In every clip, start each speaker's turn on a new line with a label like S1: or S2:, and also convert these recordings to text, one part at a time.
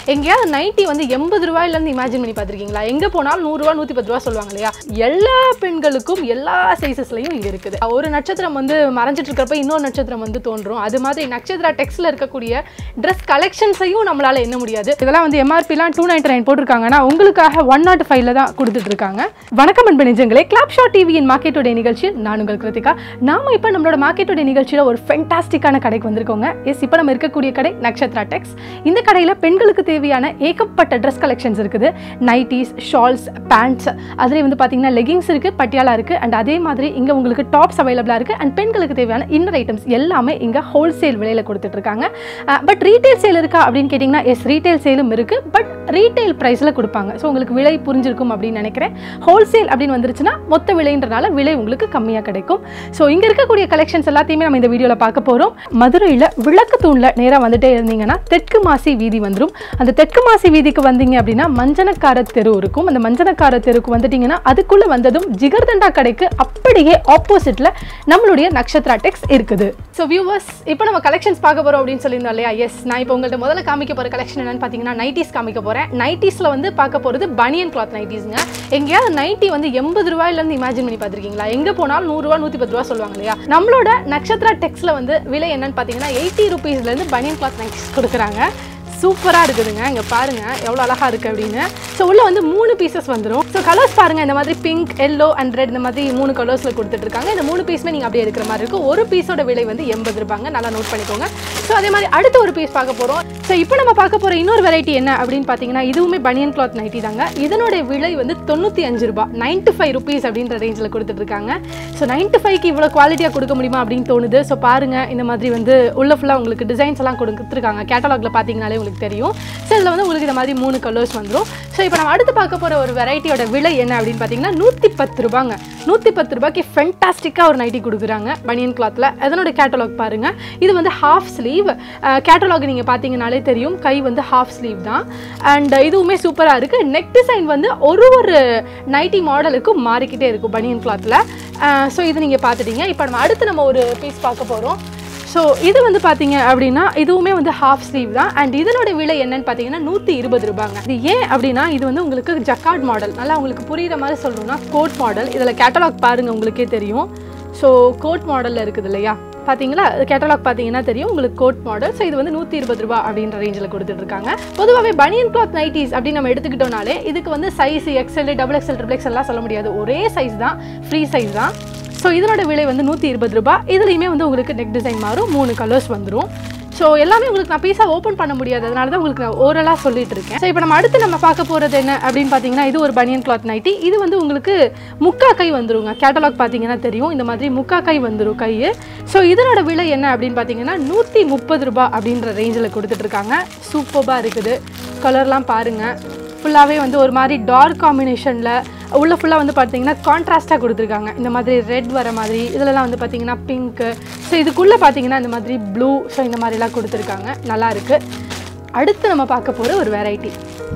S1: எங்கேயாவது நைட்டி வந்து எண்பது ரூபாயிலேருந்து இமேஜின் பண்ணி பார்த்துருக்கீங்களா எங்கே போனாலும் நூறுரூவா நூற்றி பத்து ரூபா சொல்லுவாங்க இல்லையா எல்லா பெண்களுக்கும் எல்லா சைஸஸ்லையும் இங்கே இருக்குது ஒரு நட்சத்திரம் வந்து மறைஞ்சிட்டு இருக்கிறப்ப இன்னொரு நட்சத்திரம் வந்து தோன்றும் அது மாதிரி நட்சத்திர டெக்ஸ்டில் இருக்கக்கூடிய ட்ரெஸ் கலெக்ஷன்ஸையும் நம்மளால எண்ண முடியாது இதெல்லாம் வந்து எம்ஆர்பிலாம் டூ நைன்டி நைன் போட்டிருக்காங்கன்னா உங்களுக்காக ஒன் நாட் ஃபைவ்ல தான் கொடுத்துட்டு இருக்காங்க வணக்கம் அன்பு நெஞ்சங்களே கிளாப் ஷாட் டிவியின் மார்க்கெட்டோட நிகழ்ச்சியில் நான் உங்கள் கிருத்திகா நாம இப்போ நம்மளோட மார்க்கெட்டோட நிகழ்ச்சியில் ஒரு ஃபென்டாஸ்டிக்கான கடைக்கு வந்திருக்கோங்க எஸ் இப்போ நம்ம இருக்கக்கூடிய கடை நக்ஷத்ரா டெக்ஸ் இந்த கடையில் பெண்களுக்கு தேவையான ஏகப்பட்ட ட்ரெஸ் கலெக்ஷன்ஸ் இருக்குது நைட்டிஸ் ஷால்ஸ் பேண்ட்ஸ் அதுலேயே வந்து பார்த்தீங்கன்னா லெகிங்ஸ் இருக்குது பட்டியாலா இருக்குது அண்ட் அதே மாதிரி இங்கே உங்களுக்கு டாப்ஸ் அவைலபிளாக இருக்குது அண்ட் பெண்களுக்கு தேவையான இன்னர் ஐட்டம்ஸ் எல்லாமே இங்கே ஹோல்சேல் விலையில் கொடுத்துட்டு இருக்காங்க பட் ரீட்டைல் சேல் இருக்கா அப்படின்னு கேட்டிங்கன்னா எஸ் ரீட்டைல் சேலும் இருக்குது பட் ரீட்டைல் ப்ரைஸில் கொடுப்பாங்க ஸோ உங்களுக்கு விலை புரிஞ்சிருக்கும் அப்படின்னு நினைக்கிறேன் ஹோல்சேல் அப்படின்னு வந்துருச்சுன்னா மொத்த விலைன்றனால விலை உங்களுக்கு கம்மியாக கிடைக்கும் ஸோ இங்கே இருக்கக்கூடிய கலெக்ஷன்ஸ் எல்லாத்தையுமே நம்ம இந்த வீடியோவில் பார்க்க போகிறோம் மதுரையில் விளக்கு தூணில் நேராக வந்துட்டே இருந்தீங்கன்னா தெற்கு மாசி வீதி வந்துடும் அந்த தெற்கு மாசி வீதிக்கு வந்தீங்க அப்படின்னா மஞ்சனக்கார தெரு இருக்கும் அந்த மஞ்சனக்கார தெருக்கு வந்துட்டீங்கன்னா அதுக்குள்ளே வந்ததும் ஜிகர்தண்டா கடைக்கு அப்படியே ஆப்போசிட்டில் நம்மளுடைய நக்ஷத்ரா டெக்ஸ் இருக்குது ஸோ வியூவர்ஸ் இப்போ நம்ம கலெக்ஷன்ஸ் பார்க்க போகிறோம் அப்படின்னு சொல்லியிருந்தோம் இல்லையா எஸ் நான் இப்போ உங்கள்கிட்ட முதல்ல காமிக்க போகிற கலெக்ஷன் என்னன்னு பார்த்தீங்கன்னா நைட்டிஸ் காமிக்க போகிறேன் நைட்டிஸில் வந்து பார்க்க போகிறது பனியன் கிளாத் நைட்டிஸ்ங்க எங்கேயாவது நைட்டி வந்து எண்பது ரூபாயிலேருந்து இமேஜின் பண்ணி பார்த்துருக்கீங்களா எங்கே போனாலும் நூறுரூவா நூற்றி பத்து ரூபா சொல்லுவாங்க இல்லையா நம்மளோட நட்சத்திரா டெக்ஸில் வந்து விலை என்னன்னு பார்த்தீங்கன்னா எயிட்டி ருபீஸ்லேருந்து பனியன் கிளாத் நைட்டிஸ் கொடுக்குறாங்க சூப்பராக இருக்குதுங்க இங்கே பாருங்க எவ்வளோ அழகாக இருக்குது அப்படின்னு ஸோ உள்ள வந்து மூணு பீசஸ் வந்துடும் ஸோ கலர்ஸ் பாருங்க இந்த மாதிரி பிங்க் எல்லோ அண்ட் ரெட் இந்த மாதிரி மூணு கலர்ஸில் கொடுத்துட்ருக்காங்க இந்த மூணு பீஸுமே நீங்கள் அப்படியே எடுக்கிற மாதிரி இருக்கும் ஒரு பீஸோட விலை வந்து எண்பது ரூபாங்க நல்லா நோட் பண்ணிக்கோங்க ஸோ அதே மாதிரி அடுத்த ஒரு பீஸ் பார்க்க போகிறோம் ஸோ இப்போ நம்ம பார்க்க போகிற இன்னொரு வெரைட்டி என்ன அப்படின்னு பார்த்தீங்கன்னா இதுவுமே பனியன் கிளாத் நைட்டி தாங்க இதனோட விலை வந்து தொண்ணூற்றி அஞ்சு ரூபாய் நைன்ட்டி ஃபைவ் ருபீஸ் அப்படின்ற ரேஞ்சில் கொடுத்துட்ருக்காங்க ஸோ நைன்ட்டி ஃபைவ்க்கு இவ்வளோ குவாலிட்டியாக கொடுக்க முடியுமா அப்படின்னு தோணுது ஸோ பாருங்க இந்த மாதிரி வந்து உள்ள ஃபுல்லாக உங்களுக்கு டிசைன்ஸ் எல்லாம் கொடுத்துருக்காங்க கேட்டலாகில் பார்த்தீங்கனாலே உங்களுக்கு தெரியும் ஸோ இதில் வந்து உங்களுக்கு இந்த மாதிரி மூணு கலர்ஸ் வந்துடும் ஸோ இப்போ நம்ம அடுத்து பார்க்க போகிற ஒரு வெரைட்டியோட விலை என்ன அப்படின்னு பார்த்தீங்கன்னா நூற்றி பத்து ரூபாங்க நூற்றி பத்து ரூபாய்க்கு ஃபென்டாஸ்டிக்காக ஒரு நைட்டி கொடுக்குறாங்க பனியன் கிளாத்தில் அதனோட கேட்டலாக் பாருங்கள் இது வந்து ஹாஃப் ஸ்லீவ் கேட்டலாக் நீங்கள் பார்த்தீங்கனாலே தெரியும் கை வந்து ஹாஃப் ஸ்லீவ் தான் அண்ட் இதுவுமே சூப்பராக இருக்குது நெக் டிசைன் வந்து ஒரு ஒரு நைட்டி மாடலுக்கும் மாறிக்கிட்டே இருக்கும் பனியன் கிளாத்தில் ஸோ இது நீங்கள் பார்த்துட்டீங்க இப்போ நம்ம அடுத்து நம்ம ஒரு பீஸ் பார்க்க போகிறோம் ஸோ இது வந்து பார்த்தீங்க அப்படின்னா இதுவுமே வந்து ஹாஃப் ஸ்லீவ் தான் அண்ட் இதனோட விலை என்னன்னு பார்த்தீங்கன்னா நூற்றி இருபது ரூபாங்க இது ஏன் அப்படின்னா இது வந்து உங்களுக்கு ஜக்கார்ட் மாடல் நல்லா உங்களுக்கு புரியுற மாதிரி சொல்லணும்னா கோட் மாடல் இதில் கேட்டலாக் பாருங்கள் உங்களுக்கே தெரியும் ஸோ கோட் மாடலில் இருக்குது இல்லையா பார்த்தீங்களா கேட்டலாக் பார்த்தீங்கன்னா தெரியும் உங்களுக்கு கோட் மாடல் ஸோ இது வந்து நூற்றி இருபது ரூபா அப்படின்ற ரேஞ்சில் கொடுத்துட்ருக்காங்க பொதுவாகவே பனியன் கிளாத் நைட்டிஸ் அப்படின்னு நம்ம எடுத்துக்கிட்டோம்னாலே இதுக்கு வந்து size XL double XL triple XL எல்லாம் சொல்ல முடியாது ஒரே சைஸ் தான் ஃப்ரீ சைஸ் தான் ஸோ இதனோட விலை வந்து நூற்றி இருபது ரூபாய் இதுலேயுமே வந்து உங்களுக்கு நெக் டிசைன் மாறும் மூணு கலர்ஸ் வந்துடும் ஸோ எல்லாமே உங்களுக்கு நான் பீஸாக ஓப்பன் பண்ண முடியாது அதனால தான் உங்களுக்கு நான் ஓரலாக சொல்லிட்டு இருக்கேன் ஸோ இப்போ நம்ம அடுத்து நம்ம பார்க்க போகிறது என்ன அப்படின்னு பார்த்தீங்கன்னா இது ஒரு பனியன் கிளாத் நைட்டி இது வந்து உங்களுக்கு முக்கா கை வந்துருங்க கேட்டலாக் பார்த்தீங்கன்னா தெரியும் இந்த மாதிரி முக்கா கை வந்துடும் கை ஸோ இதனோட விலை என்ன அப்படின்னு பார்த்தீங்கன்னா நூற்றி முப்பது ரூபாய் அப்படின்ற ரேஞ்சில் கொடுத்துட்ருக்காங்க சூப்பராக இருக்குது கலர்லாம் பாருங்கள் ஃபுல்லாகவே வந்து ஒரு மாதிரி டார்க் காம்பினேஷனில் உள்ள ஃபுல்லாக வந்து பார்த்தீங்கன்னா கான்ட்ராஸ்ட்டாக கொடுத்துருக்காங்க இந்த மாதிரி ரெட் வர மாதிரி இதிலலாம் வந்து பார்த்தீங்கன்னா பிங்க்கு ஸோ இதுக்குள்ளே பார்த்தீங்கன்னா இந்த மாதிரி ப்ளூ ஸோ இந்த மாதிரிலாம் கொடுத்துருக்காங்க நல்லா இருக்குது அடுத்து நம்ம பார்க்க போகிற ஒரு வெரைட்டி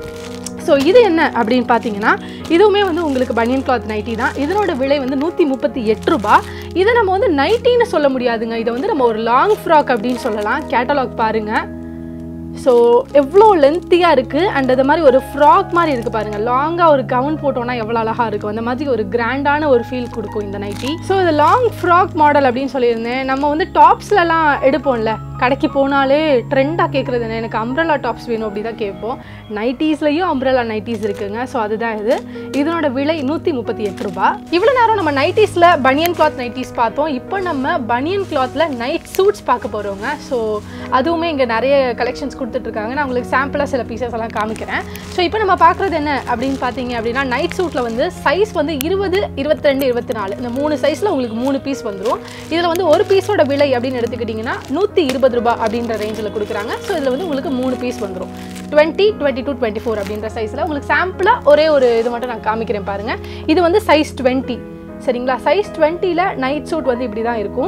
S1: ஸோ இது என்ன அப்படின்னு பார்த்தீங்கன்னா இதுவுமே வந்து உங்களுக்கு பனியன் கிளாத் நைட்டி தான் இதனோட விலை வந்து நூற்றி முப்பத்தி எட்டு ரூபா இதை நம்ம வந்து நைட்டின்னு சொல்ல முடியாதுங்க இதை வந்து நம்ம ஒரு லாங் ஃப்ராக் அப்படின்னு சொல்லலாம் கேட்டலாக் பாருங்கள் ஸோ எவ்வளோ லென்த்தியாக இருக்குது அண்ட் அது மாதிரி ஒரு ஃப்ராக் மாதிரி இருக்குது பாருங்கள் லாங்காக ஒரு கவுன் போட்டோன்னா எவ்வளோ அழகாக இருக்கும் அந்த மாதிரி ஒரு கிராண்டான ஒரு ஃபீல் கொடுக்கும் இந்த நைட்டி ஸோ இது லாங் ஃப்ராக் மாடல் அப்படின்னு சொல்லியிருந்தேன் நம்ம வந்து டாப்ஸ்லலாம் எடுப்போம்ல கடைக்கு போனாலே ட்ரெண்டாக கேட்குறது என்ன எனக்கு அம்ப்ரலா டாப்ஸ் வேணும் அப்படி தான் கேட்போம் நைட்டிஸ்லையும் அம்ப்ரலா நைட்டிஸ் இருக்குங்க ஸோ அதுதான் இது இதனோட விலை நூற்றி முப்பத்தி எட்டு ரூபா இவ்வளோ நேரம் நம்ம நைட்டிஸில் பனியன் கிளாத் நைட்டிஸ் பார்த்தோம் இப்போ நம்ம பனியன் கிளாத்தில் நைட் சூட்ஸ் பார்க்க போகிறோங்க ஸோ அதுவுமே இங்கே நிறைய கலெக்ஷன்ஸ் கொடுத்துட்ருக்காங்க நான் உங்களுக்கு சாம்பிளாக சில பீசஸ் எல்லாம் காமிக்கிறேன் ஸோ இப்போ நம்ம பார்க்குறது என்ன அப்படின்னு பார்த்தீங்க அப்படின்னா நைட் சூட்டில் வந்து சைஸ் வந்து இருபது இருபத்தி ரெண்டு இருபத்தி நாலு இந்த மூணு சைஸில் உங்களுக்கு மூணு பீஸ் வந்துடும் இதில் வந்து ஒரு பீஸோட விலை அப்படின்னு எடுத்துக்கிட்டிங்கன்னா நூற்றி இருபது ரூபாய் அப்படின்ற ரேஞ்சில் கொடுக்குறாங்க ஸோ இதில் வந்து உங்களுக்கு மூணு பீஸ் வந்துடும் twenty twenty two twenty four அப்படின்ற சைஸில் உங்களுக்கு சாம்பிளாக ஒரே ஒரு இது மட்டும் நான் காமிக்கிறேன் பாருங்கள் இது வந்து சைஸ் டுவெண்ட்டி சரிங்களா சைஸ் டுவெண்ட்டியில் நைட் சூட் வந்து இப்படி தான் இருக்கும்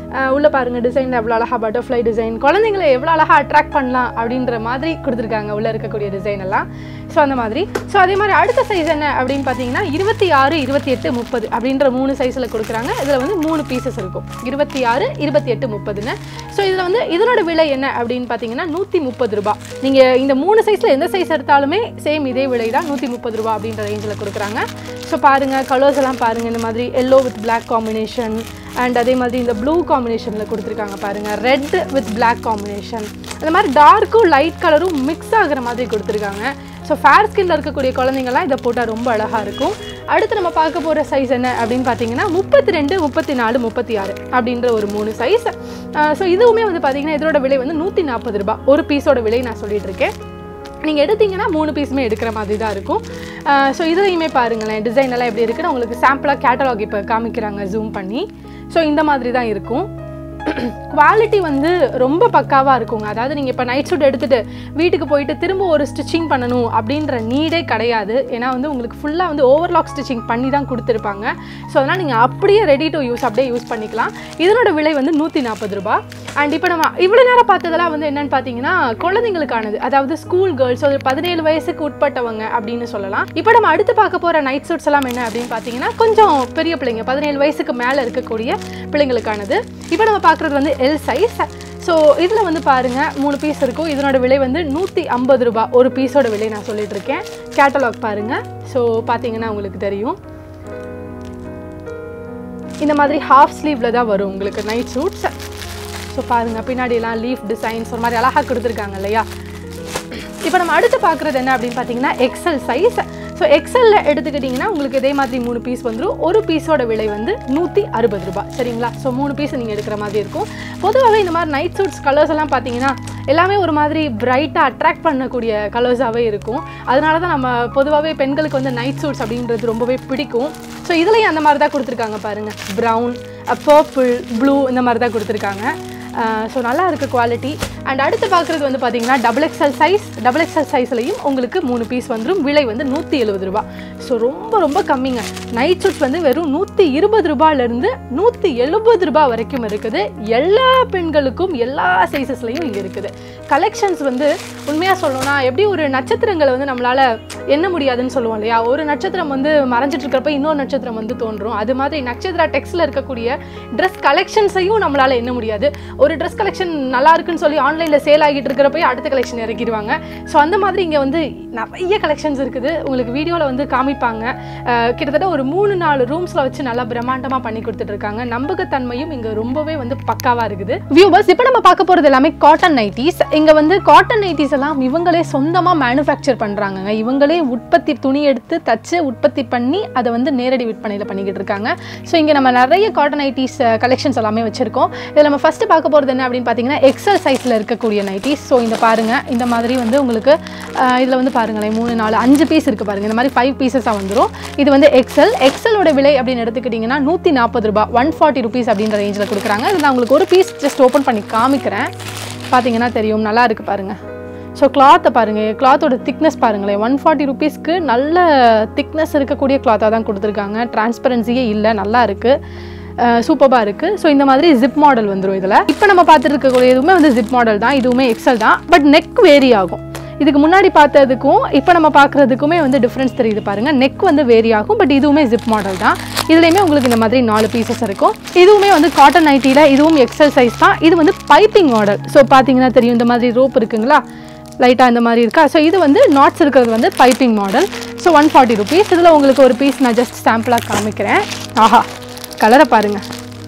S1: அஹ் உள்ள பாருங்க டிசைனில் எவ்வளோ அழகா பட்டர்ஃப்ளை டிசைன் குழந்தைங்களை எவ்வளோ அழகா அட்ராக்ட் பண்ணலாம் அப்படின்ற மாதிரி கொடுத்துருக்காங்க உள்ள இருக்கக்கூடிய டிசைன் எல்லாம் ஸோ அந்த மாதிரி ஸோ அதே மாதிரி அடுத்த சைஸ் என்ன அப்படின்னு பார்த்தீங்கன்னா இருபத்தி ஆறு இருபத்தி எட்டு முப்பது அப்படின்ற மூணு சைஸில் கொடுக்குறாங்க இதில் வந்து மூணு பீசஸ் இருக்கும் இருபத்தி ஆறு இருபத்தி எட்டு முப்பதுன்னு ஸோ இதில் வந்து இதனோட விலை என்ன அப்படின்னு பார்த்தீங்கன்னா நூற்றி முப்பது ரூபா நீங்கள் இந்த மூணு சைஸில் எந்த சைஸ் எடுத்தாலுமே சேம் இதே விலை தான் நூற்றி முப்பது ரூபா அப்படின்ற ரேஞ்சில் கொடுக்குறாங்க ஸோ பாருங்கள் கலர்ஸ் எல்லாம் பாருங்கள் இந்த மாதிரி yellow with Black combination and அதே மாதிரி இந்த ப்ளூ காம்பினேஷனில் கொடுத்துருக்காங்க பாருங்கள் ரெட் வித் Black காம்பினேஷன் அந்த மாதிரி டார்க்கும் லைட் கலரும் மிக்ஸ் ஆகுற மாதிரி கொடுத்துருக்காங்க ஸோ ஃபேர் ஸ்கின்ல இருக்கக்கூடிய குழந்தைங்கலாம் இதை போட்டால் ரொம்ப அழகாக இருக்கும் அடுத்து நம்ம பார்க்க போகிற சைஸ் என்ன அப்படின்னு பார்த்தீங்கன்னா முப்பத்தி ரெண்டு முப்பத்தி நாலு முப்பத்தி ஆறு அப்படின்ற ஒரு மூணு சைஸ் ஸோ இதுவுமே வந்து பார்த்தீங்கன்னா இதோட விலை வந்து நூற்றி நாற்பது ரூபாய் ஒரு பீஸோட விலை நான் சொல்லிட்டு இருக்கேன் நீங்கள் எடுத்தீங்கன்னா மூணு பீஸுமே எடுக்கிற மாதிரி தான் இருக்கும் ஸோ இதுலையுமே பாருங்களேன் டிசைன் எல்லாம் எப்படி இருக்குன்னு உங்களுக்கு சாம்பிளாக கேட்டலாக் இப்போ காமிக்கிறாங்க ஜூம் பண்ணி ஸோ இந்த மாதிரி தான் இருக்கும் குவாலிட்டி வந்து ரொம்ப பக்காவாக இருக்குங்க அதாவது நீங்கள் இப்போ நைட் சூட் எடுத்துகிட்டு வீட்டுக்கு போயிட்டு திரும்ப ஒரு ஸ்டிச்சிங் பண்ணணும் அப்படின்ற நீடே கிடையாது ஏன்னா வந்து உங்களுக்கு ஃபுல்லாக வந்து ஓவர்லாக் ஸ்டிச்சிங் பண்ணி தான் கொடுத்துருப்பாங்க ஸோ அதனால் நீங்கள் அப்படியே ரெடி டு யூஸ் அப்படியே யூஸ் பண்ணிக்கலாம் இதனோட விலை வந்து நூற்றி நாற்பது ரூபாய் அண்ட் இப்போ நம்ம இவ்வளோ நேரம் பார்த்ததெல்லாம் வந்து என்னன்னு பார்த்தீங்கன்னா குழந்தைங்களுக்கானது அதாவது ஸ்கூல் கேர்ள்ஸ் ஒரு பதினேழு வயசுக்கு உட்பட்டவங்க அப்படின்னு சொல்லலாம் இப்போ நம்ம அடுத்து பார்க்க போகிற நைட் சூட்ஸ் எல்லாம் என்ன அப்படின்னு பார்த்தீங்கன்னா கொஞ்சம் பெரிய பிள்ளைங்க பதினேழு வயசுக்கு மேலே இருக்கக்கூடிய பிள்ளைங்களுக்கானது இப்போ நம்ம பார்க்குறது வந்து எல் சைஸ் ஸோ இதில் வந்து பாருங்கள் மூணு பீஸ் இருக்கும் இதனோட விலை வந்து நூற்றி ஐம்பது ரூபாய் ஒரு பீஸோட விலை நான் சொல்லிட்டு இருக்கேன் கேட்டலாக் பாருங்கள் ஸோ பார்த்தீங்கன்னா உங்களுக்கு தெரியும் இந்த மாதிரி ஹாஃப் ஸ்லீவில் தான் வரும் உங்களுக்கு நைட் சூட்ஸ் ஸோ பாருங்கள் பின்னாடியெல்லாம் லீஃப் டிசைன்ஸ் ஒரு மாதிரி அழகாக கொடுத்துருக்காங்க இல்லையா இப்போ நம்ம அடுத்து பார்க்குறது என்ன அப்படின்னு பார்த்தீங்கன்னா எக்ஸல் சைஸ் ஸோ எக்ஸல்ல எடுத்துக்கிட்டிங்கன்னா உங்களுக்கு இதே மாதிரி மூணு பீஸ் வந்துடும் ஒரு பீஸோட விலை வந்து நூற்றி அறுபது ரூபாய் சரிங்களா ஸோ மூணு பீஸ் நீங்கள் எடுக்கிற மாதிரி இருக்கும் பொதுவாகவே இந்த மாதிரி நைட் சூட்ஸ் கலர்ஸ் எல்லாம் பார்த்தீங்கன்னா எல்லாமே ஒரு மாதிரி பிரைட்டாக அட்ராக்ட் பண்ணக்கூடிய கலர்ஸாகவே இருக்கும் அதனால தான் நம்ம பொதுவாகவே பெண்களுக்கு வந்து நைட் சூட்ஸ் அப்படின்றது ரொம்பவே பிடிக்கும் ஸோ இதுலேயும் அந்த மாதிரி தான் கொடுத்துருக்காங்க பாருங்கள் ப்ரௌன் பர்பிள் ப்ளூ இந்த மாதிரி தான் கொடுத்துருக்காங்க ஸோ நல்லா இருக்குது குவாலிட்டி அண்ட் அடுத்து பார்க்குறது வந்து பார்த்தீங்கன்னா double XL size double XL சைஸ்லையும் உங்களுக்கு மூணு பீஸ் வந்துடும் விலை வந்து நூற்றி எழுபது ரூபா ஸோ ரொம்ப ரொம்ப கம்மிங்க நைட் சூட்ஸ் வந்து வெறும் நூற்றி இருபது ரூபாயிலேருந்து நூற்றி எழுபது ரூபாய் வரைக்கும் இருக்குது எல்லா பெண்களுக்கும் எல்லா சைஸஸ்லையும் இங்கே இருக்குது கலெக்ஷன்ஸ் வந்து உண்மையாக சொல்லணும்னா எப்படி ஒரு நட்சத்திரங்களை வந்து நம்மளால் எண்ண முடியாதுன்னு சொல்லுவோம் இல்லையா ஒரு நட்சத்திரம் வந்து மறைஞ்சிட்டு இருக்கிறப்ப இன்னொரு நட்சத்திரம் வந்து தோன்றும் அது மாதிரி நட்சத்திர டெக்ஸ்டில் இருக்கக்கூடிய ட்ரெஸ் கலெக்ஷன்ஸையும் நம்மளால் எண்ண முடியாது ஒரு ட்ரெஸ் கலெக்ஷன் நல்லா இருக்குன்னு சொல்லி ஆன்லைனில் சேல் ஆகிட்டு இருக்கிறப்ப அடுத்த கலெக்ஷன் இறக்கிடுவாங்க ஸோ அந்த மாதிரி இங்கே வந்து நிறைய கலெக்ஷன்ஸ் இருக்குது உங்களுக்கு வீடியோவில் வந்து காமிப்பாங்க அஹ் கிட்டத்தட்ட ஒரு மூணு நாலு ரூம்ஸில் வச்சு நல்லா பிரம்மாண்டமாக பண்ணி கொடுத்துட்டு இருக்காங்க நம்பகத்தன்மையும் இங்கே ரொம்பவே வந்து பக்காவாக இருக்குது வியூவர்ஸ் இப்போ நம்ம பார்க்க போகிறது எல்லாமே காட்டன் நைட்டிஸ் இங்கே வந்து காட்டன் நைட்டிஸ் எல்லாம் இவங்களே சொந்தமாக மேனுஃபேக்சர் பண்ணுறாங்கங்க இவங்களே உற்பத்தி துணி எடுத்து தச்சு உற்பத்தி பண்ணி அதை வந்து நேரடி விற்பனையில் பண்ணிக்கிட்டு இருக்காங்க ஸோ இங்கே நம்ம நிறைய காட்டன் நைட்டிஸ் கலெக்ஷன்ஸ் எல்லாமே வச்சுருக்கோம் இதில் நம்ம ஃபஸ்ட்டு பார்க்க போகிறது என்ன அப்படின்னு பார்த்தீங்கன்னா எக்ஸல் சைஸில் இருக்கக்கூடிய நைட்டிஸ் ஸோ இந்த பாருங்கள் இந்த மாதிரி வந்து உங்களுக்கு இதில் வந்து பாருங்களேன் மூணு நாலு அஞ்சு பீஸ் இருக்குது பாருங்கள் இந்த மாதிரி ஃபைவ் பீசஸாக வந்துடும் இது வந்து எக்ஸல் எக்ஸலோட விலை அப்படின்னு எடுத்துக்கிட்டிங்கன்னா நூற்றி நாற்பது ரூபாய் ஒன் ஃபார்ட்டி ருபீஸ் அப்படின்ற ரேஞ்சில் கொடுக்குறாங்க இது நான் உங்களுக்கு ஒரு பீஸ் ஜஸ்ட் ஓப்பன் பண்ணி காமிக்கிறேன் பார்த்தீங்கன்னா தெரியும் நல்லா இருக்குது பாருங்கள் ஸோ கிளாத்தை பாருங்கள் கிளாத்தோட திக்னஸ் பாருங்களேன் ஒன் ஃபார்ட்டி ருபீஸ்க்கு நல்ல திக்னஸ் இருக்கக்கூடிய கிளாத்தாக தான் கொடுத்துருக்காங்க டிரான்ஸ்பரன்சியே இல்லை நல்லா இருக்குது சூப்பராக இருக்குது ஸோ இந்த மாதிரி ஜிப் மாடல் வந்துடும் இதில் இப்போ நம்ம பார்த்துட்டு இருக்கக்கூடிய இதுவுமே வந்து ஜிப் மாடல் தான் இதுவுமே எக்ஸல் தான் பட் நெக் வேரி ஆகும் இதுக்கு முன்னாடி பார்த்ததுக்கும் இப்போ நம்ம பார்க்குறதுக்குமே வந்து டிஃப்ரென்ஸ் தெரியுது பாருங்கள் நெக் வந்து வேரி ஆகும் பட் இதுவுமே ஜிப் மாடல் தான் இதுலேயுமே உங்களுக்கு இந்த மாதிரி நாலு பீசஸ் இருக்கும் இதுவுமே வந்து காட்டன் நைட்டியில் இதுவும் எக்ஸல் சைஸ் தான் இது வந்து பைப்பிங் மாடல் ஸோ பார்த்தீங்கன்னா தெரியும் இந்த மாதிரி ரோப் இருக்குங்களா லைட்டாக இந்த மாதிரி இருக்கா ஸோ இது வந்து நாட்ஸ் இருக்கிறது வந்து piping model so one forty rupees இதில் உங்களுக்கு ஒரு பீஸ் நான் ஜஸ்ட் சாம்பிளாக காமிக்கிறேன் ஆஹா கலரை பாருங்கள்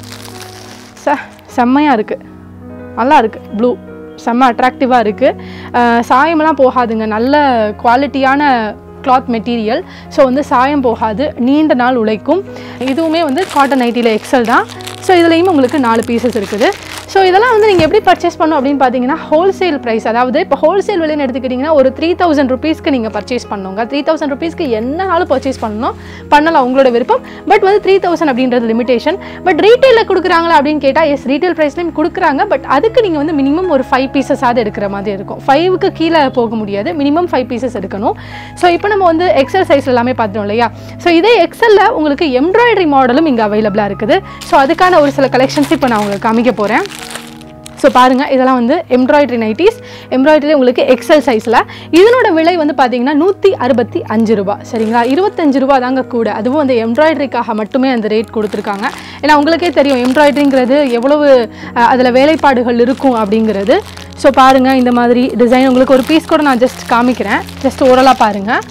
S1: ச செம்மையாக இருக்குது நல்லா இருக்குது ப்ளூ செம்ம அட்ராக்டிவாக இருக்குது சாயமெல்லாம் போகாதுங்க நல்ல குவாலிட்டியான கிளாத் மெட்டீரியல் ஸோ வந்து சாயம் போகாது நீண்ட நாள் உழைக்கும் இதுவுமே வந்து காட்டன் நைட்டியில் எக்ஸல் தான் ஸோ இதுலேயும் உங்களுக்கு நாலு பீசஸ் இருக்குது ஸோ இதெல்லாம் வந்து நீங்கள் எப்படி பர்ச்சேஸ் பண்ணணும் அப்படின்னு பார்த்தீங்கன்னா ஹோல்சேல் ப்ரைஸ் அதாவது இப்போ ஹோல்சேல் விலைன்னு எடுத்துக்கிட்டிங்கன்னா ஒரு த்ரீ தௌசண்ட் ருபீஸ்க்கு நீங்கள் பர்ச்சேஸ் பண்ணுங்க த்ரீ தௌசண்ட் ருபீஸ்க்கு என்னனாலும் பர்ச்சேஸ் பண்ணணும் பண்ணலாம் உங்களோட விருப்பம் பட் வந்து த்ரீ தௌசண்ட் அப்படின்றது லிமிடேஷன் பட் ரீட்டெயிலில் கொடுக்குறாங்களா அப்படின்னு கேட்டால் எஸ் ரீட்டைல் ப்ரைஸ்லையும் கொடுக்குறாங்க பட் அதுக்கு நீங்கள் வந்து மினிமம் ஒரு ஃபைவ் பீசஸாவது எடுக்கிற மாதிரி இருக்கும் ஃபைவுக்கு கீழே போக முடியாது மினிமம் ஃபைவ் பீசஸ் எடுக்கணும் ஸோ இப்போ நம்ம வந்து எக்ஸல் சைஸ் எல்லாமே பார்த்துட்டோம் இல்லையா ஸோ இதே எக்ஸலில் உங்களுக்கு எம்ப்ராய்டரி மாடலும் இங்கே அவைலபிளாக இருக்குது ஸோ அதுக்கான ஒரு சில கலெக்ஷன்ஸ் இப்போ நான் உங்களுக்கு காமிக்க போகிறேன் ஸோ பாருங்கள் இதெல்லாம் வந்து எம்ப்ராய்டரி நைட்டிஸ் எம்ப்ராய்டரி உங்களுக்கு எக்ஸல் சைஸில் இதனோட விலை வந்து பார்த்தீங்கன்னா நூற்றி அறுபத்தி அஞ்சு ரூபா சரிங்களா இருபத்தஞ்சு ரூபா தாங்க கூட அதுவும் அந்த எம்ப்ராய்டரிக்காக மட்டுமே அந்த ரேட் கொடுத்துருக்காங்க ஏன்னா உங்களுக்கே தெரியும் எம்ப்ராய்டரிங்கிறது எவ்வளவு அதில் வேலைப்பாடுகள் இருக்கும் அப்படிங்கிறது ஸோ பாருங்கள் இந்த மாதிரி டிசைன் உங்களுக்கு ஒரு பீஸ் கூட நான் ஜஸ்ட் காமிக்கிறேன் ஜஸ்ட் ஓரலாக பாருங்கள்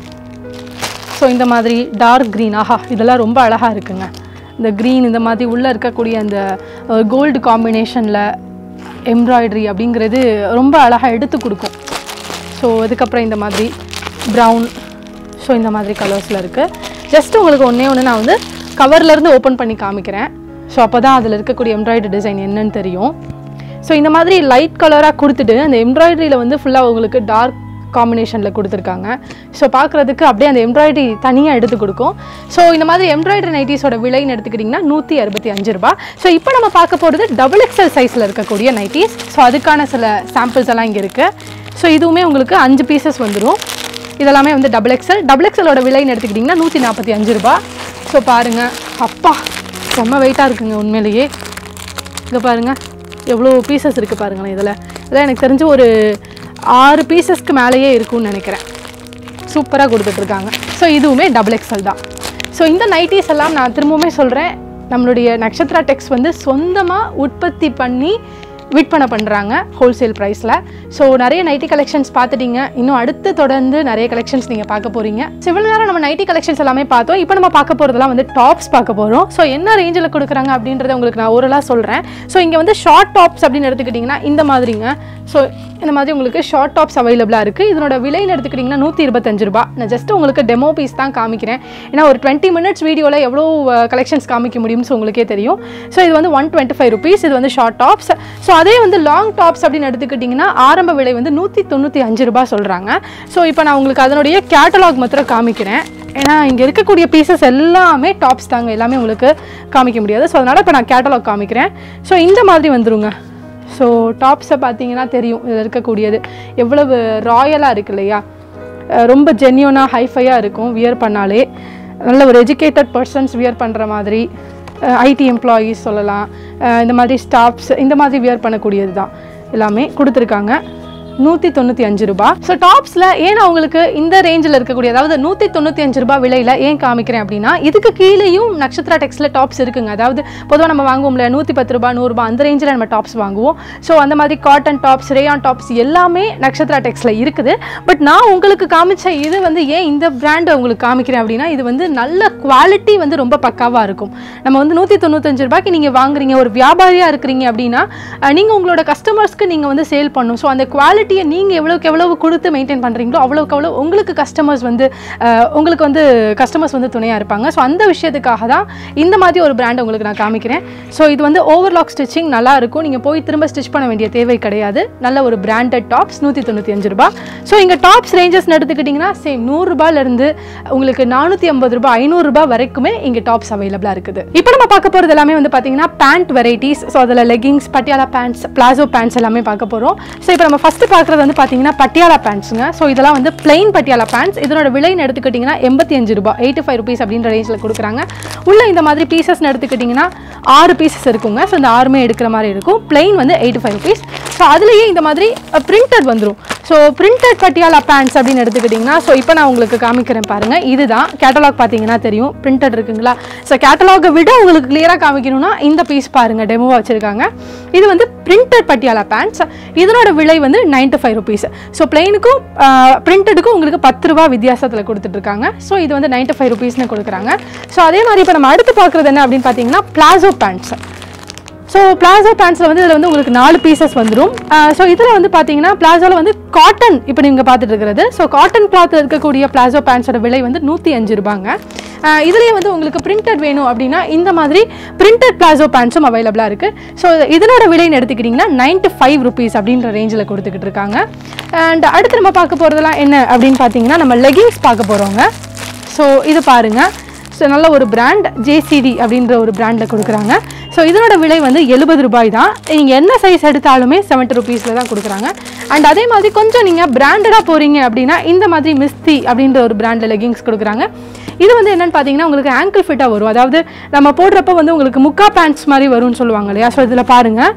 S1: ஸோ இந்த மாதிரி டார்க் க்ரீன் ஆஹா இதெல்லாம் ரொம்ப அழகாக இருக்குங்க இந்த க்ரீன் இந்த மாதிரி உள்ளே இருக்கக்கூடிய அந்த கோல்டு காம்பினேஷனில் எம்ப்ராய்டரி அப்படிங்கிறது ரொம்ப அழகாக எடுத்து கொடுக்கும் ஸோ அதுக்கப்புறம் இந்த மாதிரி ப்ரௌன் ஸோ இந்த மாதிரி கலர்ஸில் இருக்குது ஜஸ்ட் உங்களுக்கு ஒன்றே ஒன்று நான் வந்து கவர்லேருந்து ஓப்பன் பண்ணி காமிக்கிறேன் ஸோ அப்போ தான் அதில் இருக்கக்கூடிய எம்ப்ராய்டரி டிசைன் என்னன்னு தெரியும் ஸோ இந்த மாதிரி லைட் கலராக கொடுத்துட்டு அந்த எம்ப்ராய்டரியில் வந்து ஃபுல்லாக உங்களுக்கு டார்க் காம்பினேஷனில் கொடுத்துருக்காங்க ஸோ பார்க்குறதுக்கு அப்படியே அந்த எம்ப்ராய்டரி தனியாக எடுத்து கொடுக்கும் ஸோ இந்த மாதிரி எம்ப்ராய்டரி நைட்டிஸோட விலைன்னு எடுத்துக்கிட்டிங்கன்னா நூற்றி அறுபத்தி அஞ்சு ரூபா ஸோ இப்போ நம்ம பார்க்க போகிறது டபுள் எக்ஸல் சைஸில் இருக்கக்கூடிய நைட்டிஸ் ஸோ அதுக்கான சில சாம்பிள்ஸ் எல்லாம் இங்கே இருக்குது ஸோ இதுவுமே உங்களுக்கு அஞ்சு பீசஸ் வந்துடும் இதெல்லாமே வந்து டபுள் எக்ஸல் டபுள் எக்ஸலோட விலைன்னு எடுத்துக்கிட்டிங்கன்னா நூற்றி நாற்பத்தி அஞ்சு ரூபா ஸோ பாருங்கள் அப்பா செம்ம வெயிட்டாக இருக்குங்க உண்மையிலேயே இதை பாருங்கள் எவ்வளோ பீசஸ் இருக்குது பாருங்களேன் இதில் இதெல்லாம் எனக்கு தெரிஞ்சு ஒரு ஆறு பீசஸ்க்கு மேலேயே இருக்கும்னு நினைக்கிறேன் சூப்பராக கொடுத்துட்ருக்காங்க ஸோ இதுவுமே டபுள் எக்ஸல் தான் ஸோ இந்த நைட்டிஸ் எல்லாம் நான் திரும்பவுமே சொல்கிறேன் நம்மளுடைய நக்ஷத்ரா டெக்ஸ் வந்து சொந்தமாக உற்பத்தி பண்ணி விற்பனை பண்ணுறாங்க ஹோல்சேல் ப்ரைஸில் ஸோ நிறைய நைட்டி கலெக்ஷன்ஸ் பார்த்துட்டீங்க இன்னும் அடுத்து தொடர்ந்து நிறைய கலெக்ஷன்ஸ் நீங்கள் பார்க்க போகிறீங்க சிவில் நேரம் நம்ம நைட்டி கலெக்ஷன்ஸ் எல்லாமே பார்த்தோம் இப்போ நம்ம பார்க்க போகிறதெல்லாம் வந்து டாப்ஸ் பார்க்க போகிறோம் ஸோ என்ன ரேஞ்சில் கொடுக்குறாங்க அப்படின்றத உங்களுக்கு நான் ஓரலாக சொல்கிறேன் ஸோ இங்கே வந்து ஷார்ட் டாப்ஸ் அப்படின்னு எடுத்துக்கிட்டிங்கன்னா இந்த மாதிரிங்க ஸோ இந்த மாதிரி உங்களுக்கு ஷார்ட் டாப்ஸ் அவைலபிளாக இருக்குது இதனோட விலைன்னு எடுத்துக்கிட்டிங்கன்னா நூற்றி இருபத்தஞ்சு ரூபா நான் ஜஸ்ட் உங்களுக்கு டெமோ பீஸ் தான் காமிக்கிறேன் ஏன்னா ஒரு டுவெண்ட்டி மினிட்ஸ் வீடியோவில் எவ்வளோ கலெக்ஷன்ஸ் காமிக்க முடியும்னு ஸோ உங்களுக்கே தெரியும் ஸோ இது வந்து ஒன் டுவெண்ட்டி ஃபைவ் ருபீஸ் இது வந்து ஷார்ட் டாப்ஸ் ஸோ அதே வந்து லாங் டாப்ஸ் அப்படின்னு எடுத்துக்கிட்டிங்கன்னா ஆரம்ப விலை வந்து நூற்றி தொண்ணூற்றி அஞ்சு ரூபாய் சொல்கிறாங்க ஸோ இப்போ நான் உங்களுக்கு அதனுடைய கேட்டலாக் மாத்திரம் காமிக்கிறேன் ஏன்னா இங்கே இருக்கக்கூடிய பீசஸ் எல்லாமே டாப்ஸ் தாங்க எல்லாமே உங்களுக்கு காமிக்க முடியாது ஸோ அதனால் இப்போ நான் கேட்டலாக் காமிக்கிறேன் ஸோ இந்த மாதிரி வந்துருங்க ஸோ டாப்ஸை பார்த்தீங்கன்னா தெரியும் இதில் இருக்கக்கூடியது எவ்வளவு ராயலாக இருக்கு இல்லையா அஹ் ரொம்ப ஜென்யூனாக ஹைஃபையாக இருக்கும் வியர் பண்ணாலே நல்ல ஒரு எஜுகேட்டட் பர்சன்ஸ் வியர் பண்ணுற மாதிரி ஐடி எம்ப்ளாயீஸ் சொல்லலாம் அஹ் இந்த மாதிரி ஸ்டாஃப்ஸ் இந்த மாதிரி வியர் பண்ணக்கூடியது தான் எல்லாமே கொடுத்துருக்காங்க நூற்றி தொண்ணூற்றி அஞ்சு ரூபாய் ஸோ டாப்ஸில் ஏன் நான் உங்களுக்கு இந்த ரேஞ்சில் இருக்கக்கூடிய அதாவது நூற்றி தொண்ணூற்றி அஞ்சு ரூபாய் விலையில் ஏன் காமிக்கிறேன் அப்படின்னா இதுக்கு கீழேயும் நட்சத்திரா டெக்ஸில் டாப்ஸ் இருக்குங்க அதாவது பொதுவாக நம்ம வாங்குவோம்ல நூற்றி பத்து ரூபாய் நூறுரூபா அந்த ரேஞ்சில் நம்ம டாப்ஸ் வாங்குவோம் ஸோ அந்த மாதிரி காட்டன் டாப்ஸ் ரேயான் டாப்ஸ் எல்லாமே நட்சத்திரா டெக்ஸில் இருக்குது பட் நான் உங்களுக்கு காமிச்ச இது வந்து ஏன் இந்த பிராண்டை உங்களுக்கு காமிக்கிறேன் அப்படின்னா இது வந்து நல்ல குவாலிட்டி வந்து ரொம்ப பக்காவாக இருக்கும் நம்ம வந்து நூற்றி தொண்ணூத்தஞ்சு ரூபாய்க்கு நீங்கள் வாங்குறீங்க ஒரு வியாபாரியாக இருக்கிறீங்க அப்படின்னா நீங்கள் உங்களோட கஸ்டமர்ஸ்க்கு நீங்கள் வந்து சேல் பண்ணணும் ஸோ அந்த குவாலிட்டியை நீங்கள் எவ்வளோக்கு எவ்வளவு கொடுத்து மெயின்டைன் பண்ணுறீங்களோ அவ்வளோக்கு அவ்வளோ உங்களுக்கு கஸ்டமர்ஸ் வந்து அஹ், உங்களுக்கு வந்து கஸ்டமர்ஸ் வந்து துணையாக இருப்பாங்க ஸோ அந்த விஷயத்துக்காக தான் இந்த மாதிரி ஒரு பிராண்ட் உங்களுக்கு நான் காமிக்கிறேன் ஸோ இது வந்து ஓவர்லாக் ஸ்டிச்சிங் நல்லா இருக்கும் நீங்கள் போய் திரும்ப ஸ்டிச் பண்ண வேண்டிய தேவை கிடையாது நல்ல ஒரு பிராண்டட் டாப்ஸ் நூற்றி தொண்ணூற்றி அஞ்சு ரூபாய் ஸோ இங்கே டாப்ஸ் ரேஞ்சஸ் எடுத்துக்கிட்டிங்கன்னா சேம் நூறுரூபாலேருந்து உங்களுக்கு நானூற்றி ஐம்பது ரூபாய் ஐநூறுரூபா வரைக்குமே இங்கே டாப்ஸ் அவைலபிளாக இருக்குது இப்போ நம்ம பார்க்க போகிறது எல்லாமே வந்து பார்த்தீங்கன்னா பேண்ட் வெரைட்டிஸ் ஸோ அதில் leggings Patiala pants palazzo pants எல்லாமே பார்க்க போகிறோம் ஸோ இப்போ நம்ம ஃபஸ்ட்டு பார்க்குறது வந்து பார்த்தீங்கன்னா பட்டியாலா பேண்ட்ஸுங்க ஸோ இதெல்லாம் வந்து பிளெயின் பட்டியாலா பேண்ட்ஸ் இதனோட விலைன்னு எடுத்துக்கிட்டிங்கன்னா எண்பத்தி அஞ்சு ரூபாய் எயிட்டி ஃபைவ் ருபீஸ் அப்படின்ற ரேஞ்சில் கொடுக்குறாங்க உள்ள இந்த மாதிரி பீசஸ்னு எடுத்துக்கிட்டிங்கன்னா ஆறு பீசஸ் இருக்குங்க ஸோ இந்த ஆறுமே எடுக்கிற மாதிரி இருக்கும் பிளெயின் வந்து எயிட்டி ஃபைவ் ருபீஸ் ஸோ அதுலேயே இந்த மாதிரி பிரிண்டட் வந்துடும் ஸோ பிரிண்டட் பட்டியாலா பேண்ட்ஸ் அப்படின்னு எடுத்துக்கிட்டிங்கன்னா ஸோ இப்போ நான் உங்களுக்கு காமிக்கிறேன் பாருங்கள் இதுதான் கேட்டலாக் பார்த்தீங்கன்னா தெரியும் பிரிண்டட் இருக்குங்களா ஸோ கேட்டலாகை விட உங்களுக்கு கிளியராக காமிக்கணும்னா இந்த பீஸ் பாருங்கள் டெமோவாக வச்சுருக்காங்க இது வந்து பிரிண்டட் பட்டியாலா பேண்ட்ஸ் இதனோட விலை வந்து நைன்ட்டு ஃபைவ் ருபீஸ் ஸோ பிளெயினுக்கும் பிரிண்டடுக்கும் உங்களுக்கு பத்து ரூபா வித்தியாசத்தில் கொடுத்துட்ருக்காங்க ஸோ இது வந்து நைன்ட்டு ஃபைவ் ருபீஸ்னு கொடுக்குறாங்க ஸோ அதே மாதிரி இப்போ நம்ம அடுத்து பார்க்குறது என்ன அப்படின்னு பார்த்தீங்கன்னா பிளாசோ பேண்ட்ஸ் ஸோ பிளாசோ பேண்ட்ஸில் வந்து இதில் வந்து உங்களுக்கு நாலு பீசஸ் வந்துடும் ஸோ இதில் வந்து பார்த்தீங்கன்னா பிளாசோவில் வந்து காட்டன் இப்போ நீங்கள் பார்த்துட்டு இருக்கிறது ஸோ காட்டன் கிளாத் இருக்கக்கூடிய பிளாசோ பேண்ட்ஸோட விலை வந்து நூற்றி அஞ்சு ரூபாங்க ஆஹ் இதுலயே வந்து உங்களுக்கு பிரிண்டட் வேணும் அப்படின்னா இந்த மாதிரி பிரிண்டட் பிளாசோ பேண்ட்ஸும் அவைலபிளாக இருக்குது ஸோ இதனோட விலைன்னு எடுத்துக்கிட்டிங்கன்னா நைன்ட்டு ஃபைவ் ருபீஸ் அப்படின்ற ரேஞ்சில் கொடுத்துக்கிட்டு இருக்காங்க அண்ட் அடுத்து நம்ம பார்க்க போகிறதெல்லாம் என்ன அப்படின்னு பார்த்தீங்கன்னா நம்ம லெகிங்ஸ் பார்க்க போகிறோங்க ஸோ இது பாருங்க ஸோ நல்ல ஒரு பிராண்ட் ஜேசிடி அப்படின்ற ஒரு பிராண்டில் கொடுக்குறாங்க ஸோ இதனோட விலை வந்து எழுபது ரூபாய் தான் நீங்கள் என்ன சைஸ் எடுத்தாலுமே செவன்ட்டி ருபீஸில் தான் கொடுக்குறாங்க அண்ட் அதே மாதிரி கொஞ்சம் நீங்கள் பிராண்டடாக போகிறீங்க அப்படின்னா இந்த மாதிரி மிஸ்தி அப்படின்ற ஒரு பிராண்டில் லெகிங்ஸ் கொடுக்குறாங்க இது வந்து என்னன்னு பார்த்தீங்கன்னா உங்களுக்கு ஆங்கிள் ஃபிட்டாக வரும் அதாவது நம்ம போடுறப்ப வந்து உங்களுக்கு முக்கா பேண்ட்ஸ் மாதிரி வரும்னு சொல்லுவாங்க இல்லையா ஸோ இதில் பாருங்கள்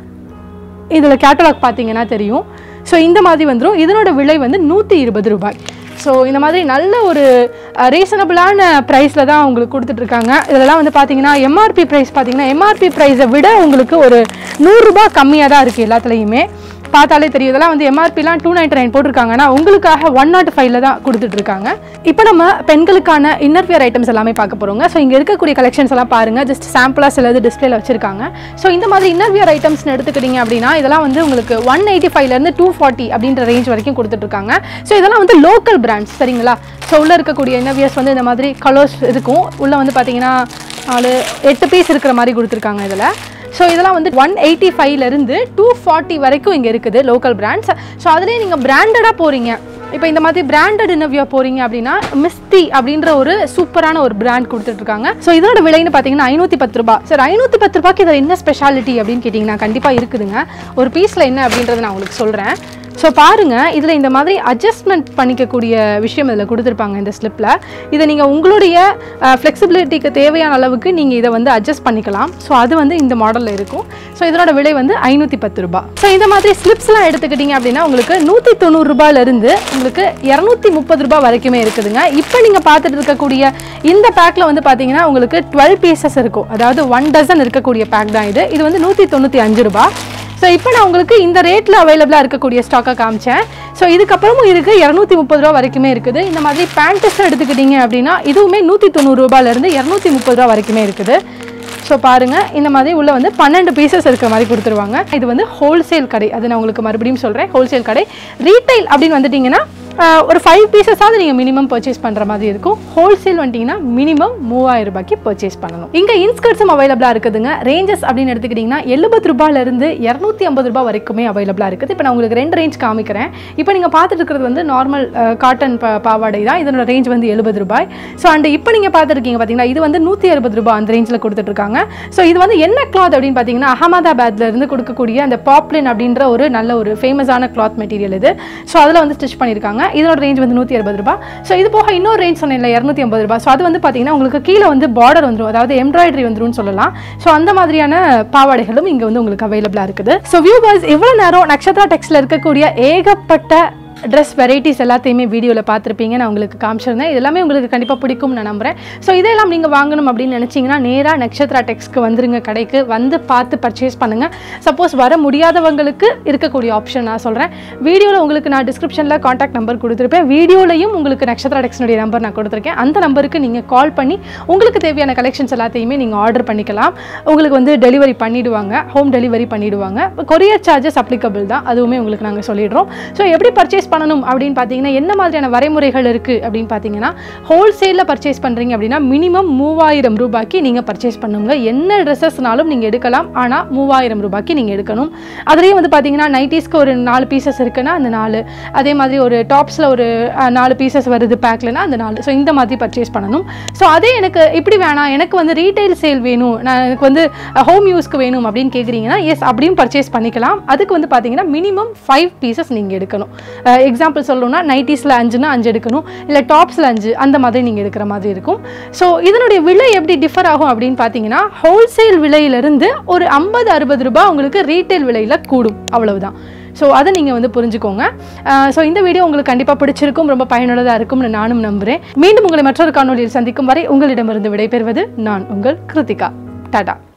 S1: இதில் கேட்டலாக் பார்த்தீங்கன்னா தெரியும் ஸோ இந்த மாதிரி வந்துடும் இதனோட விலை வந்து நூற்றி இருபது ரூபாய் ஸோ இந்த மாதிரி நல்ல ஒரு ரீசனபிளான ப்ரைஸில் தான் உங்களுக்கு கொடுத்துட்ருக்காங்க இதெல்லாம் வந்து பார்த்தீங்கன்னா எம்ஆர்பி ப்ரைஸ் பார்த்தீங்கன்னா எம்ஆர்பி ப்ரைஸை விட உங்களுக்கு ஒரு நூறுரூபா கம்மியாக தான் இருக்குது எல்லாத்துலேயுமே பார்த்தாலே தெரியும் இதெல்லாம் வந்து எம்ஆர்பிலாம் டூ நைன்டி நைன் போட்டிருக்காங்கன்னா உங்களுக்காக ஒன் நாட் ஃபைவ்ல தான் கொடுத்துட்ருக்காங்க இப்போ நம்ம பெண்களுக்கான இன்னர்வியர் ஐட்டம்ஸ் எல்லாமே பார்க்க போகிறோங்க ஸோ இங்கே இருக்கக்கூடிய கலெக்ஷன்ஸ் எல்லாம் பாருங்கள் ஜஸ்ட் சாம்பிளாக சிலது டிஸ்பிளேல வச்சிருக்காங்க ஸோ இந்த மாதிரி இன்னர்வியர் ஐட்டம்ஸ்னு எடுத்துக்கிட்டீங்க அப்படின்னா இதெல்லாம் வந்து உங்களுக்கு ஒன் எயிட்டி ஃபைவ்லேருந்து டூ ஃபார்ட்டி அப்படின்ற ரேஞ்ச் வரைக்கும் கொடுத்துட்ருக்காங்க ஸோ இதெல்லாம் வந்து லோக்கல் பிராண்ட்ஸ் சரிங்களா ஸோ உள்ளே இருக்கக்கூடிய இன்னர்வியர்ஸ் வந்து இந்த மாதிரி கலர்ஸ் இருக்கும் உள்ளே வந்து பார்த்தீங்கன்னா நாலு எட்டு பீஸ் இருக்கிற மாதிரி கொடுத்துருக்காங்க இதில் ஸோ இதெல்லாம் வந்து ஒன் எயிட்டி ஃபைவ்லேருந்து டூ ஃபார்ட்டி வரைக்கும் இங்கே இருக்குது லோக்கல் பிராண்ட்ஸ் ஸோ அதுலேயே நீங்கள் பிராண்டடாக போகிறீங்க இப்போ இந்த மாதிரி பிராண்டட் இன்னவியா போகிறீங்க அப்படின்னா மிஸ்தி அப்படின்ற ஒரு சூப்பரான ஒரு பிராண்ட் கொடுத்துட்ருக்காங்க ஸோ இதோட விலைன்னு பார்த்தீங்கன்னா ஐநூற்றி பத்து ரூபா சார் ஐநூற்றி பத்து ரூபாய்க்கு இதில் என்ன ஸ்பெஷாலிட்டி அப்படின்னு கேட்டிங்கன்னா கண்டிப்பாக இருக்குதுங்க ஒரு பீஸில் என்ன அப்படின்றத நான் உங்களுக்கு சொல்கிறேன் ஸோ பாருங்கள் இதில் இந்த மாதிரி அட்ஜஸ்ட்மெண்ட் பண்ணிக்கக்கூடிய விஷயம் இதில் கொடுத்துருப்பாங்க இந்த ஸ்லிப்பில் இதை நீங்கள் உங்களுடைய ஃப்ளெக்சிபிலிட்டிக்கு தேவையான அளவுக்கு நீங்கள் இதை வந்து அட்ஜஸ்ட் பண்ணிக்கலாம் ஸோ அது வந்து இந்த மாடலில் இருக்கும் ஸோ இதனோட விலை வந்து ஐநூற்றி பத்து ரூபாய் ஸோ இந்த மாதிரி ஸ்லிப்ஸ்லாம் எடுத்துக்கிட்டிங்க அப்படின்னா உங்களுக்கு நூற்றி தொண்ணூறு ரூபாயிலிருந்து உங்களுக்கு இரநூத்தி முப்பது ரூபாய் வரைக்குமே இருக்குதுங்க இப்போ நீங்கள் பார்த்துட்டு இருக்கக்கூடிய இந்த பேக்கில் வந்து பார்த்தீங்கன்னா உங்களுக்கு டுவெல் பீசஸ் இருக்கும் அதாவது ஒன் டசன் இருக்கக்கூடிய பேக் தான் இது இது வந்து நூற்றி தொண்ணூற்றி அஞ்சு ரூபாய் ஸோ இப்போ நான் உங்களுக்கு இந்த ரேட்டில் அவைலபிளாக இருக்கக்கூடிய ஸ்டாக்கை காமிச்சேன் ஸோ இதுக்கப்புறமும் இருக்குது இரநூத்தி முப்பது ரூபா வரைக்குமே இருக்குது இந்த மாதிரி பேண்டஸ் எடுத்துக்கிட்டீங்க அப்படின்னா இதுவுமே நூற்றி தொண்ணூறு ரூபாயிலேருந்து இரநூத்தி முப்பது ரூபா வரைக்குமே இருக்குது ஸோ பாருங்கள் இந்த மாதிரி உள்ள வந்து பன்னெண்டு பீசஸ் இருக்கிற மாதிரி கொடுத்துருவாங்க இது வந்து ஹோல்சேல் கடை அது நான் உங்களுக்கு மறுபடியும் சொல்கிறேன் ஹோல்சேல் கடை ரீட்டைல் அப்படின்னு வந்துட்டிங்கன்னா ஆஹ், ஒரு ஃபைவ் பீசஸாவது நீங்கள் மினிமம் பர்ச்சேஸ் பண்ணுற மாதிரி இருக்கும் ஹோல்சேல் வந்துட்டிங்கன்னா மினிமம் மூவாயிரம் ரூபாய்க்கு பர்ச்சேஸ் பண்ணணும் இங்கே இன்ஸ்கர்ட்ஸும் அவைலபிளாக இருக்குதுங்க ரேஞ்சஸ் அப்படின்னு எடுத்துக்கிட்டிங்கன்னா எழுபது ரூபாயிலிருந்து இரநூத்தி ஐம்பது ரூபாய் வரைக்குமே அவைலபிளாக இருக்குது இப்போ நான் உங்களுக்கு ரெண்டு ரேஞ்ச் காமிக்கிறேன் இப்போ நீங்கள் பார்த்துட்டு இருக்கிறது வந்து நார்மல் காட்டன் பாவாடை தான் இதனோட ரேஞ்ச் வந்து எழுபது ரூபாய் ஸோ அண்ட் இப்போ நீங்கள் பார்த்துருக்கீங்க பார்த்தீங்களா இது வந்து நூற்றி அறுபது ரூபாய் அந்த ரேஞ்சில் கொடுத்துட்ருக்காங்க ஸோ இது வந்து என்ன கிளாத் அப்படின்னு பார்த்தீங்கன்னா அகமதாபாத்ல இருந்து கொடுக்கக்கூடிய அந்த பாப்லின் அப்படின்ற ஒரு நல்ல ஒரு ஃபேமஸான கிளாத் மெட்டீரியல் இது ஸோ அதில் வந்து ஸ்டிச் பண்ணியிருக்காங்க இதோட ரேஞ்ச் வந்து நூற்றி அறுபது ரூபாய் ஸோ இது போக இன்னொரு ரேஞ்ச் சொன்னேன்ல இரநூத்தி ஐம்பது ரூபாய் ஸோ அது வந்து பார்த்தீங்கன்னா உங்களுக்கு கீழே வந்து பார்டர் வந்துடும் அதாவது எம்ப்ராய்டரி வந்துரும்னு சொல்லலாம் ஸோ அந்த மாதிரியான பாவாடைகளும் இங்கே வந்து உங்களுக்கு அவைலபிளாக இருக்குது ஸோ வியூவர்ஸ் இவ்வளோ நேரம் நக்ஷத்ரா டெக்ஸ்டில் இருக்கக்கூடிய ஏகப்பட்ட ட்ரெஸ் வெரைட்டிஸ் எல்லாத்தையுமே வீடியோவில் பார்த்துருப்பீங்க நான் உங்களுக்கு காமிச்சிருந்தேன் இது எல்லாமே உங்களுக்கு கண்டிப்பாக பிடிக்கும்னு நான் நம்புறேன் ஸோ இதெல்லாம் நீங்கள் வாங்கணும் அப்படின்னு நினச்சிங்கன்னா நேராக நக்ஷத்ரா டெக்ஸ்க்கு வந்துருங்க கடைக்கு வந்து பார்த்து பர்ச்சேஸ் பண்ணுங்கள் சப்போஸ் வர முடியாதவங்களுக்கு இருக்கக்கூடிய ஆப்ஷன் நான் சொல்கிறேன் வீடியோவில் உங்களுக்கு நான் டிஸ்கிரிப்ஷனில் காண்டாக்ட் நம்பர் கொடுத்துருப்பேன் வீடியோலையும் உங்களுக்கு நக்ஷத்ரா டெக்ஸ்னுடைய நம்பர் நான் கொடுத்துருக்கேன் அந்த நம்பருக்கு நீங்கள் கால் பண்ணி உங்களுக்கு தேவையான கலெக்ஷன்ஸ் எல்லாத்தையுமே நீங்கள் ஆர்டர் பண்ணிக்கலாம் உங்களுக்கு வந்து டெலிவரி பண்ணிடுவாங்க ஹோம் டெலிவரி பண்ணிடுவாங்க கொரியர் சார்ஜஸ் அப்ளிகபிள் தான் அதுவுமே உங்களுக்கு நாங்கள் சொல்லிடுறோம் ஸோ எப்படி பர்ச்சேஸ் பண்ணணும் அப்படின்னு பார்த்தீங்கன்னா என்ன மாதிரியான வரைமுறைகள் இருக்குது அப்படின்னு பார்த்தீங்கன்னா ஹோல்சேலில் பர்ச்சேஸ் பண்ணுறீங்க அப்படின்னா மினிமம் மூவாயிரம் ரூபாய்க்கு நீங்கள் பர்ச்சேஸ் பண்ணுங்க என்ன ட்ரெஸ்ஸஸ்னாலும் நீங்கள் எடுக்கலாம் ஆனால் மூவாயிரம் ரூபாய்க்கு நீங்கள் எடுக்கணும் அதுலேயும் வந்து பார்த்தீங்கன்னா நைட்டிஸ்க்கு ஒரு நாலு பீசஸ் இருக்குன்னா அந்த நாலு அதே மாதிரி ஒரு டாப்ஸில் ஒரு அஹ், நாலு பீசஸ் வருது பேக்லனா அந்த நாலு ஸோ இந்த மாதிரி பர்ச்சேஸ் பண்ணணும் ஸோ அதே எனக்கு இப்படி வேணாம் எனக்கு வந்து ரீட்டைல் சேல் வேணும் நான் எனக்கு வந்து ஹோம் யூஸ்க்கு வேணும் அப்படின்னு கேட்குறீங்கன்னா எஸ் அப்படியும் பர்ச்சேஸ் பண்ணிக்கலாம் அதுக்கு வந்து பார்த்தீங்கன்னா மினிமம் ஃபைவ் பீசஸ் நீங்கள் எடுக்கணும் எக்ஸாம்பிள் சொல்லணும்னா நைட்டிஸில் அஞ்சுனா அஞ்சு எடுக்கணும் இல்லை டாப்ஸில் அஞ்சு அந்த மாதிரி நீங்கள் எடுக்கிற மாதிரி இருக்கும் ஸோ இதனுடைய விலை எப்படி டிஃபர் ஆகும் அப்படின்னு பார்த்தீங்கன்னா ஹோல்சேல் விலையிலிருந்து ஒரு ஐம்பது அறுபது ரூபாய் உங்களுக்கு ரீட்டைல் விலையில் கூடும் அவ்வளவுதான் ஸோ அதை நீங்கள் வந்து புரிஞ்சுக்கோங்க ஸோ இந்த வீடியோ உங்களுக்கு கண்டிப்பாக பிடிச்சிருக்கும் ரொம்ப பயனுள்ளதாக இருக்கும்னு நானும் நம்புகிறேன் மீண்டும் உங்களை மற்றொரு காணொலியில் சந்திக்கும் வரை உங்களிடமிருந்து விடைபெறுவது நான் உங்கள் கிருத்திகா டாடா